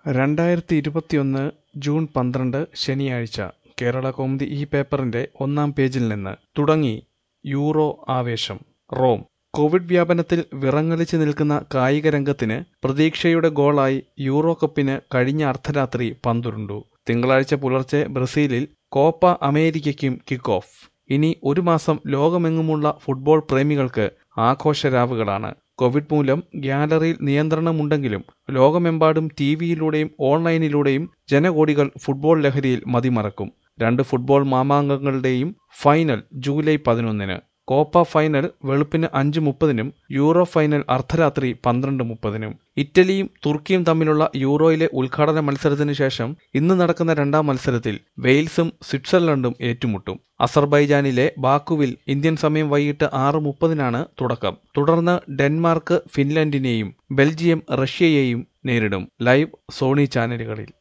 രണ്ടായിരത്തി ഇരുപത്തിയൊന്ന് ജൂൺ പന്ത്രണ്ട് ശനിയാഴ്ച കേരളകൗമുദി ഈ പേപ്പറിന്റെ ഒന്നാം പേജിൽ നിന്ന് തുടങ്ങി യൂറോ ആവേശം റോം കോവിഡ് വ്യാപനത്തിൽ വിറങ്ങലിച്ചു നിൽക്കുന്ന കായിക രംഗത്തിന് പ്രതീക്ഷയുടെ ഗോളായി യൂറോ കപ്പിന് കഴിഞ്ഞ അർദ്ധരാത്രി പന്തുരുണ്ടു തിങ്കളാഴ്ച പുലർച്ചെ ബ്രസീലിൽ കോപ്പ അമേരിക്കയ്ക്കും കിക്ക് ഓഫ് ഇനി ഒരു മാസം ലോകമെങ്ങുമുള്ള ഫുട്ബോൾ പ്രേമികൾക്ക് ആഘോഷരാവുകളാണ് കോവിഡ് മൂലം ഗ്യാലറിയിൽ നിയന്ത്രണമുണ്ടെങ്കിലും ലോകമെമ്പാടും ടി വിയിലൂടെയും ഓൺലൈനിലൂടെയും ജനകോടികൾ ഫുട്ബോൾ ലഹരിയിൽ മതിമറക്കും രണ്ട് ഫുട്ബോൾ മാമാങ്കങ്ങളുടെയും ഫൈനൽ ജൂലൈ പതിനൊന്നിന് കോപ്പ ഫൈനൽ വെളുപ്പിന് അഞ്ച് മുപ്പതിനും യൂറോ ഫൈനൽ അർദ്ധരാത്രി പന്ത്രണ്ട് മുപ്പതിനും ഇറ്റലിയും തുർക്കിയും തമ്മിലുള്ള യൂറോയിലെ ഉദ്ഘാടന മത്സരത്തിന് ശേഷം ഇന്ന് നടക്കുന്ന രണ്ടാം മത്സരത്തിൽ വെയിൽസും സ്വിറ്റ്സർലൻഡും ഏറ്റുമുട്ടും അസർബൈജാനിലെ ബാക്കുവിൽ ഇന്ത്യൻ സമയം വൈകിട്ട് ആറ് മുപ്പതിനാണ് തുടക്കം തുടർന്ന് ഡെൻമാർക്ക് ഫിൻലൻഡിനെയും ബെൽജിയം റഷ്യയെയും നേരിടും ലൈവ് സോണി ചാനലുകളിൽ